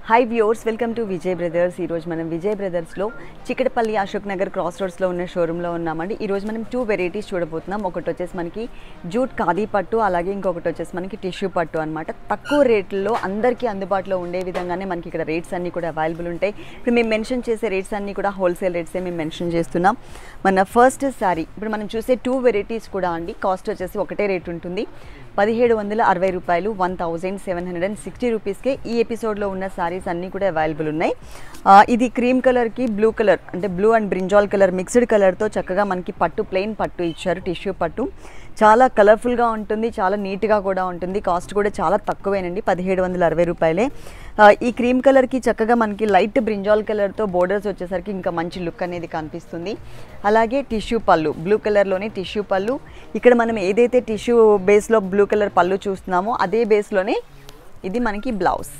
hi viewers welcome to Vijay brothers ఈరోజు మనం విజయ్ బ్రదర్స్లో చిక్కడపల్లి అశోక్ నగర్ క్రాస్ రోడ్స్లో ఉన్న షోరూంలో ఉన్నామండి ఈరోజు మనం టూ వెరైటీస్ చూడబోతున్నాం ఒకటి వచ్చేసి మనకి జూట్ ఖాదీ పట్టు అలాగే ఇంకొకటి వచ్చేసి మనకి టిష్యూ పట్టు అనమాట తక్కువ రేట్లలో అందరికీ అందుబాటులో ఉండే విధంగానే మనకి ఇక్కడ రేట్స్ అన్నీ కూడా అవైలబుల్ ఉంటాయి ఇప్పుడు మేము మెన్షన్ చేసే రేట్స్ అన్నీ కూడా హోల్సేల్ రేట్సే మేము మెన్షన్ చేస్తున్నాం మన ఫస్ట్ శారీ ఇప్పుడు మనం చూసే టూ వెరైటీస్ కూడా అండి కాస్ట్ వచ్చేసి ఒకటే రేట్ ఉంటుంది పదిహేడు వందల అరవై రూపాయలు one thousand seven hundred and sixty రూపీస్కే ఈ ఎపిసోడ్లో ఉన్న శారీస్ అన్నీ కూడా అవైలబుల్ ఉన్నాయి ఆ, ఇది క్రీమ్ కలర్కి బ్లూ కలర్ అంటే blue and brinjal colour mixed కలర్తో చక్కగా మనకి పట్టు ప్లెయిన్ పట్టు ఇచ్చారు టిష్యూ పట్టు చాలా కలర్ఫుల్గా ఉంటుంది చాలా నీట్గా కూడా ఉంటుంది కాస్ట్ కూడా చాలా తక్కువేనండి పదిహేడు వందల అరవై రూపాయలే ఆ, ఈ క్రీమ్ కలర్కి చక్కగా మనకి లైట్ బ్రింజాల్ కలర్తో బోర్డర్స్ వచ్చేసరికి ఇంకా మంచి లుక్ అనేది కనిపిస్తుంది అలాగే టిష్యూ పళ్ళు బ్లూ కలర్లోనే టిష్యూ పళ్ళు ఇక్కడ మనం ఏదైతే టిష్యూ బేస్లో బ్లూ కలర్ పళ్ళు చూస్తున్నామో అదే బేస్లోనే ఇది మనకి బ్లౌజ్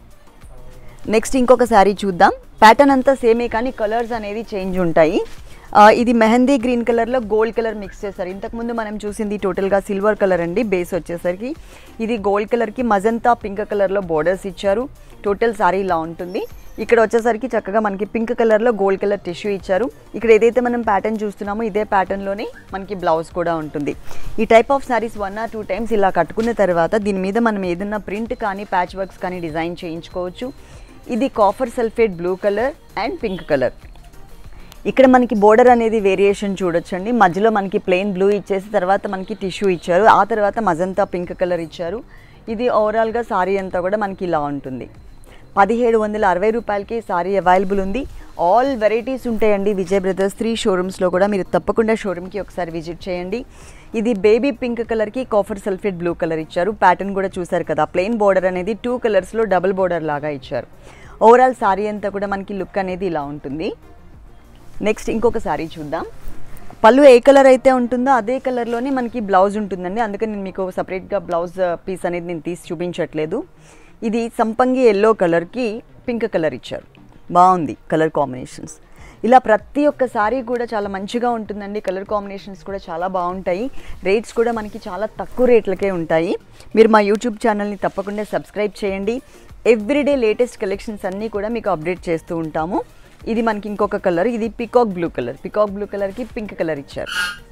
నెక్స్ట్ ఇంకొక శారీ చూద్దాం ప్యాటర్న్ అంతా సేమే కానీ కలర్స్ అనేది చేంజ్ ఉంటాయి ఆ, ఇది మెహందీ గ్రీన్ కలర్లో గోల్డ్ కలర్ మిక్స్ చేశారు ఇంతకుముందు మనం చూసింది టోటల్గా సిల్వర్ కలర్ అండి బేస్ వచ్చేసరికి ఇది గోల్డ్ కలర్కి మజంతా పింక్ కలర్లో బోర్డర్స్ ఇచ్చారు టోటల్ శారీ ఇలా ఉంటుంది ఇక్కడ వచ్చేసరికి చక్కగా మనకి పింక్ కలర్లో గోల్డ్ కలర్ టిష్యూ ఇచ్చారు ఇక్కడ ఏదైతే మనం ప్యాటర్న్ చూస్తున్నామో ఇదే ప్యాటర్న్లోనే మనకి బ్లౌజ్ కూడా ఉంటుంది ఈ type of saris one or two times ఇలా కట్టుకున్న తర్వాత దీని మీద మనం ఏదైనా ప్రింట్ కానీ ప్యాచ్ వర్క్స్ కానీ డిజైన్ చేయించుకోవచ్చు ఇది copper sulphate blue colour and pink colour ఇక్కడ మనకి బోర్డర్ అనేది వేరియేషన్ చూడొచ్చండి మధ్యలో మనకి ప్లెయిన్ బ్లూ ఇచ్చేసి తర్వాత మనకి టిష్యూ ఇచ్చారు ఆ తర్వాత మజంతా పింక్ కలర్ ఇచ్చారు ఇది ఓవరాల్గా సారీ అంతా కూడా మనకి ఇలా ఉంటుంది పదిహేడు వందల అరవై రూపాయలకి సారీ అవైలబుల్ ఉంది ఆల్ వెరైటీస్ ఉంటాయండి విజయ్ బ్రదర్స్ త్రీ షోరూమ్స్లో కూడా మీరు తప్పకుండా షోరూమ్కి ఒకసారి విజిట్ చేయండి ఇది బేబీ పింక్ కలర్కి కాఫర్ సల్ఫేట్ బ్లూ కలర్ ఇచ్చారు ప్యాటర్న్ కూడా చూసారు కదా ప్లెయిన్ బోర్డర్ అనేది టూ కలర్స్లో డబుల్ బోర్డర్ లాగా ఇచ్చారు ఓవరాల్ సారీ అంతా కూడా మనకి లుక్ అనేది ఇలా ఉంటుంది నెక్స్ట్ ఇంకొక శారీ చూద్దాం పళ్ళు ఏ కలర్ అయితే ఉంటుందో అదే కలర్లోనే మనకి బ్లౌజ్ ఉంటుందండి అందుకని నేను మీకు సపరేట్గా బ్లౌజ్ పీస్ అనేది నేను తీసి చూపించట్లేదు ఇది సంపంగి ఎల్లో కలర్కి పింక్ కలర్ ఇచ్చారు బాగుంది కలర్ కాంబినేషన్స్ ఇలా ప్రతి ఒక్క శారీ కూడా చాలా మంచిగా ఉంటుందండి కలర్ కాంబినేషన్స్ కూడా చాలా బాగుంటాయి రేట్స్ కూడా మనకి చాలా తక్కువ రేట్లకే ఉంటాయి మీరు మా యూట్యూబ్ ఛానల్ని తప్పకుండా సబ్స్క్రైబ్ చేయండి ఎవ్రీడే లేటెస్ట్ కలెక్షన్స్ అన్నీ కూడా మీకు అప్డేట్ చేస్తూ ఉంటాము ఇది మనకి ఇంకొక కలర్ ఇది peacock blue colour peacock blue కలర్కి పింక్ కలర్ ఇచ్చారు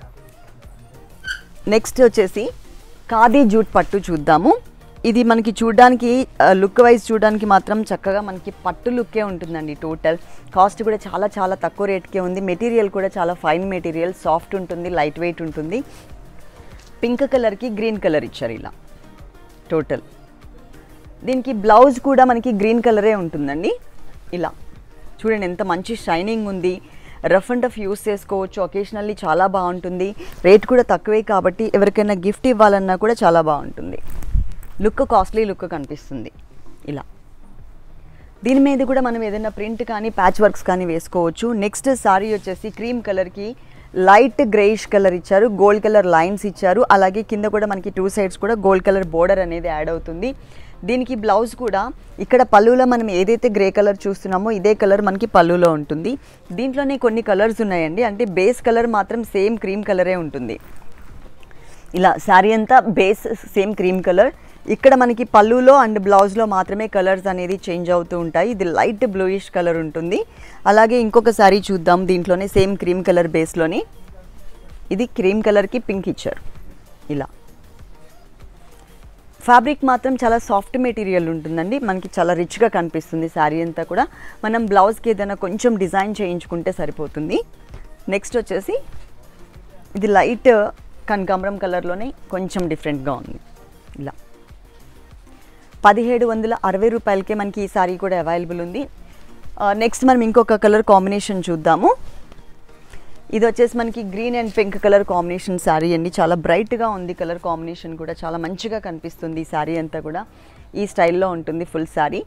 నెక్స్ట్ వచ్చేసి ఖాదీ జూట్ పట్టు చూద్దాము ఇది మనకి చూడడానికి లుక్ వైజ్ చూడడానికి మాత్రం చక్కగా మనకి పట్టు లుక్కే ఉంటుందండి టోటల్ కాస్ట్ కూడా చాలా చాలా తక్కువ రేట్కే ఉంది మెటీరియల్ కూడా చాలా ఫైన్ మెటీరియల్ సాఫ్ట్ ఉంటుంది లైట్ వెయిట్ ఉంటుంది పింక్ కలర్కి గ్రీన్ కలర్ ఇచ్చారు ఇలా టోటల్ దీనికి బ్లౌజ్ కూడా మనకి గ్రీన్ కలరే ఉంటుందండి ఇలా చూడండి ఎంత మంచి షైనింగ్ ఉంది రఫ్ అండ్ టఫ్ యూస్ చేసుకోవచ్చు ఒకేషనల్లీ చాలా బాగుంటుంది రేట్ కూడా తక్కువే కాబట్టి ఎవరికైనా గిఫ్ట్ ఇవ్వాలన్నా కూడా చాలా బాగుంటుంది లుక్ కాస్ట్లీ లుక్ కనిపిస్తుంది ఇలా దీని మీద కూడా మనం ఏదైనా ప్రింట్ కానీ ప్యాచ్ వర్క్స్ కానీ వేసుకోవచ్చు నెక్స్ట్ సారీ వచ్చేసి క్రీమ్ కలర్కి లైట్ గ్రేయిష్ కలర్ ఇచ్చారు గోల్డ్ కలర్ లైన్స్ ఇచ్చారు అలాగే కింద కూడా మనకి టూ సైడ్స్ కూడా గోల్డ్ కలర్ బోర్డర్ అనేది యాడ్ అవుతుంది దీనికి బ్లౌజ్ కూడా ఇక్కడ పళ్ళులో మనం ఏదైతే గ్రే కలర్ చూస్తున్నామో ఇదే కలర్ మనకి పళ్ళులో ఉంటుంది దీంట్లోనే కొన్ని కలర్స్ ఉన్నాయండి అంటే బేస్ కలర్ మాత్రం సేమ్ క్రీమ్ కలరే ఉంటుంది ఇలా శారీ అంతా బేస్ సేమ్ క్రీమ్ కలర్ ఇక్కడ మనకి పళ్ళులో అండ్ బ్లౌజ్లో మాత్రమే కలర్స్ అనేది చేంజ్ అవుతూ ఉంటాయి ఇది లైట్ బ్లూయిష్ కలర్ ఉంటుంది అలాగే ఇంకొక శారీ చూద్దాం దీంట్లోనే సేమ్ క్రీమ్ కలర్ బేస్లోని ఇది క్రీమ్ కలర్కి పింక్ ఇచ్చారు ఇలా ఫ్యాబ్రిక్ మాత్రం చాలా సాఫ్ట్ మెటీరియల్ ఉంటుందండి మనకి చాలా రిచ్గా కనిపిస్తుంది శారీ అంతా కూడా మనం బ్లౌజ్కి ఏదైనా కొంచెం డిజైన్ చేయించుకుంటే సరిపోతుంది నెక్స్ట్ వచ్చేసి ఇది లైట్ కనకాంబరం కలర్లోనే కొంచెం డిఫరెంట్గా ఉంది ఇలా పదిహేడు వందల అరవై రూపాయలకే మనకి ఈ సారీ కూడా అవైలబుల్ ఉంది నెక్స్ట్ మనం ఇంకొక కలర్ కాంబినేషన్ చూద్దాము ఇది వచ్చేసి మనకి green and pink colour combination sari అండి చాలా బ్రైట్గా ఉంది కలర్ కాంబినేషన్ కూడా చాలా మంచిగా కనిపిస్తుంది ఈ శారీ అంతా కూడా ఈ స్టైల్లో ఉంటుంది ఫుల్ శారీ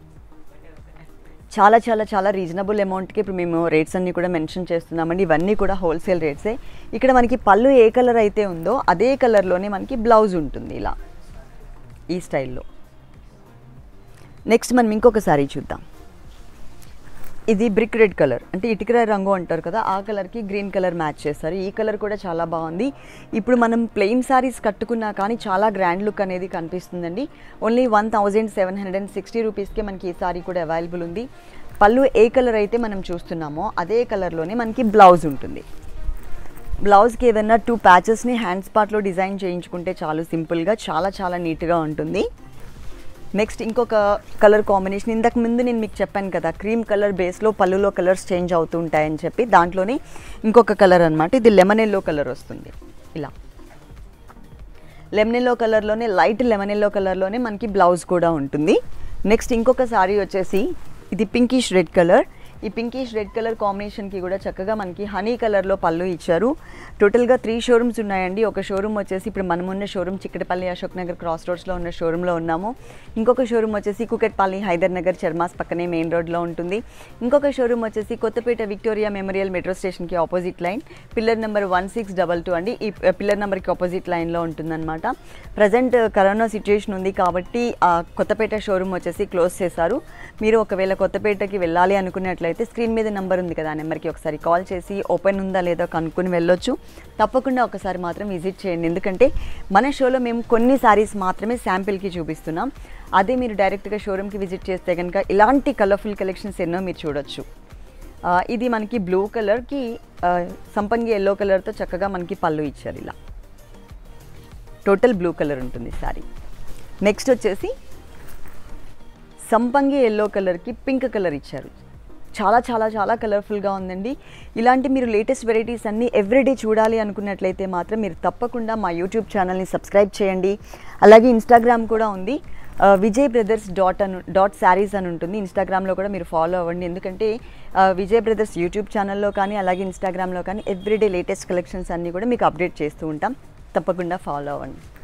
చాలా చాలా చాలా రీజనబుల్ అమౌంట్కి ఇప్పుడు మేము రేట్స్ అన్నీ కూడా మెన్షన్ చేస్తున్నామండి ఇవన్నీ కూడా హోల్సేల్ రేట్సే ఇక్కడ మనకి పళ్ళు ఏ కలర్ అయితే ఉందో అదే కలర్లోనే మనకి బ్లౌజ్ ఉంటుంది ఇలా ఈ స్టైల్లో నెక్స్ట్ మనం ఇంకొక శారీ చూద్దాం ఇది బ్రిక్ రెడ్ కలర్ అంటే ఇటుకరాయి రంగు అంటారు కదా ఆ కలర్కి గ్రీన్ కలర్ మ్యాచ్ చేస్తారు ఈ కలర్ కూడా చాలా బాగుంది ఇప్పుడు మనం ప్లెయిన్ సారీస్ కట్టుకున్నా కానీ చాలా గ్రాండ్ లుక్ అనేది కనిపిస్తుందండి only one thousand seven hundred and sixty రూపీస్కే మనకి ఈ సారీ కూడా అవైలబుల్ ఉంది పళ్ళు ఏ కలర్ అయితే మనం చూస్తున్నామో అదే కలర్లోనే మనకి బ్లౌజ్ ఉంటుంది బ్లౌజ్కి ఏదైనా టూ ప్యాచెస్ని హ్యాండ్స్ పార్ట్లో డిజైన్ చేయించుకుంటే చాలు సింపుల్గా చాలా చాలా నీట్గా ఉంటుంది నెక్స్ట్ ఇంకొక కలర్ కాంబినేషన్ ఇంతకు ముందు నేను మీకు చెప్పాను కదా క్రీమ్ కలర్ బేస్లో పళ్ళులో కలర్స్ చేంజ్ అవుతూ ఉంటాయని చెప్పి దాంట్లోనే ఇంకొక కలర్ అనమాట ఇది లెమన్ ఎల్లో కలర్ వస్తుంది ఇలా లెమన్ ఎల్లో కలర్లోనే లైట్ లెమన్ ఎల్లో కలర్లోనే మనకి బ్లౌజ్ కూడా ఉంటుంది నెక్స్ట్ ఇంకొక సారీ వచ్చేసి ఇది పింకిష్ రెడ్ కలర్ ఈ పింకిష్ రెడ్ కలర్ కాంబినేషన్కి కూడా చక్కగా మనకి హనీ కలర్లో పళ్ళు ఇచ్చారు టోటల్గా త్రీ షోరూమ్స్ ఉన్నాయండి ఒక షోరూమ్ వచ్చేసి ఇప్పుడు మనం ఉన్న షోరూమ్ చిక్కటపల్లి అశోక్ నగర్ క్రాస్ రోడ్స్లో ఉన్న షోరూంలో ఉన్నాము ఇంకొక షోరూమ్ వచ్చేసి కుకట్పల్లి హైదర్ నగర్ చర్మాస్ పక్కనే మెయిన్ రోడ్లో ఉంటుంది ఇంకొక షోరూమ్ వచ్చేసి కొత్తపేట విక్టోరియా మెమోరియల్ మెట్రో స్టేషన్కి opposite line pillar number one six double two అండి ఈ పిల్లర్ నెంబర్కి ఆపోజిట్ లైన్లో ఉంటుందన్నమాట ప్రజెంట్ కరోనా సిచ్యుయేషన్ ఉంది కాబట్టి ఆ కొత్తపేట షోరూమ్ వచ్చేసి క్లోజ్ చేశారు మీరు ఒకవేళ కొత్తపేటకి వెళ్ళాలి అనుకున్నట్లయితే స్క్రీన్ మీద నెంబర్ ఉంది కదా ఆ నెంబర్కి ఒకసారి కాల్ చేసి ఓపెన్ ఉందా లేదో కనుక్కొని వెళ్ళొచ్చు తప్పకుండా ఒకసారి మాత్రం విజిట్ చేయండి ఎందుకంటే మన షోలో మేము కొన్ని సారీస్ మాత్రమే శాంపిల్కి చూపిస్తున్నాం అదే మీరు డైరెక్ట్గా షోరూమ్కి విజిట్ చేస్తే కనుక ఇలాంటి కలర్ఫుల్ కలెక్షన్స్ ఎన్నో మీరు చూడొచ్చు ఆ, ఇది మనకి బ్లూ కలర్కి సంపంగి ఎల్లో కలర్తో చక్కగా మనకి పళ్ళు ఇచ్చారు ఇలా టోటల్ బ్లూ కలర్ ఉంటుంది సారీ నెక్స్ట్ వచ్చేసి సంపంగి ఎల్లో కలర్కి పింక్ కలర్ ఇచ్చారు చాలా చాలా చాలా కలర్ఫుల్గా ఉందండి ఇలాంటి మీరు లేటెస్ట్ వెరైటీస్ అన్నీ ఎవ్రీడే చూడాలి అనుకున్నట్లయితే మాత్రం మీరు తప్పకుండా మా యూట్యూబ్ ఛానల్ని సబ్స్క్రైబ్ చేయండి అలాగే ఇన్స్టాగ్రామ్ కూడా ఉంది ఆ, Vijay brothers dot Anu dot sarees అని ఉంటుంది ఇన్స్టాగ్రామ్లో కూడా మీరు ఫాలో అవ్వండి ఎందుకంటే ఆ, విజయ్ బ్రదర్స్ యూట్యూబ్ ఛానల్లో కానీ అలాగే ఇన్స్టాగ్రామ్లో కానీ ఎవ్రీడే లేటెస్ట్ కలెక్షన్స్ అన్నీ కూడా మీకు అప్డేట్ చేస్తూ ఉంటాం తప్పకుండా ఫాలో అవ్వండి